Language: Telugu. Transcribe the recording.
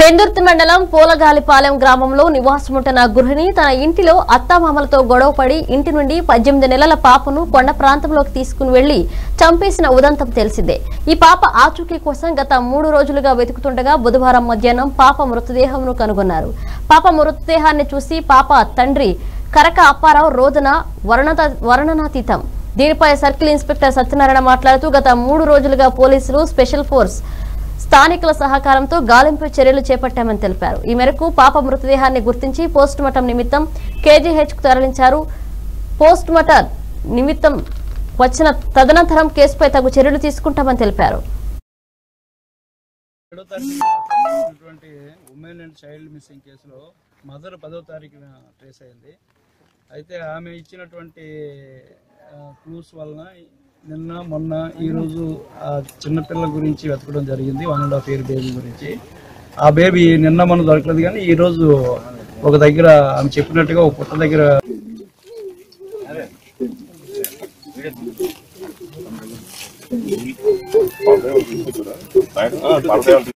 పెందుర్తి మండలం పూలగాలిపాలెం గ్రామంలో నివాసముంటున్న గృహిణి తన ఇంటిలో అత్తామామలతో గొడవపడి ఇంటి నుండి పద్దెనిమిది నెలల పాపను కొండ ప్రాంతంలోకి తీసుకుని వెళ్లి చంపేసిన ఉదంతం తెలిసిందే ఈ పాప ఆచూకీ కోసం గత మూడు రోజులుగా వెతుకుతుండగా బుధవారం మధ్యాహ్నం పాప మృతదేహంను కనుగొన్నారు పాప మృతదేహాన్ని చూసి పాప తండ్రి కరక అప్పారావు రోజున వర్ణత వర్ణనాతీతం దీనిపై సర్కిల్ ఇన్స్పెక్టర్ సత్యనారాయణ మాట్లాడుతూ గత మూడు రోజులుగా పోలీసులు స్పెషల్ ఫోర్స్ స్థానికుల సహకారంతో గాలింపు చర్యలు చేపట్టామని తెలిపారు ఈ మేరకు పాప మృతదేహాన్ని గుర్తించి పోస్ట్ మార్టం నిమిత్తం కేజీహెచ్ కు తరలించారు పోస్ట్ మార్టం నిమిత్తం వచ్చిన తదనంతరం కేసుపై తగు చర్యలు తీసుకుంటామని తెలిపారు ఏడో తారీఖున ఉమెన్ అండ్ చైల్డ్ మిస్సింగ్ కేసులో మదర్ పదో తారీఖున ట్రేస్ అయింది అయితే ఆమె ఇచ్చినటువంటి క్లూస్ వలన నిన్న మొన్న ఈరోజు ఆ చిన్నపిల్ల గురించి వెతకడం జరిగింది one and half year baby గురించి ఆ బేబీ నిన్న మొన్న దొరకలేదు కానీ ఈ రోజు ఒక దగ్గర ఆమె చెప్పినట్టుగా ఒక పుట్ట దగ్గర పడతాయి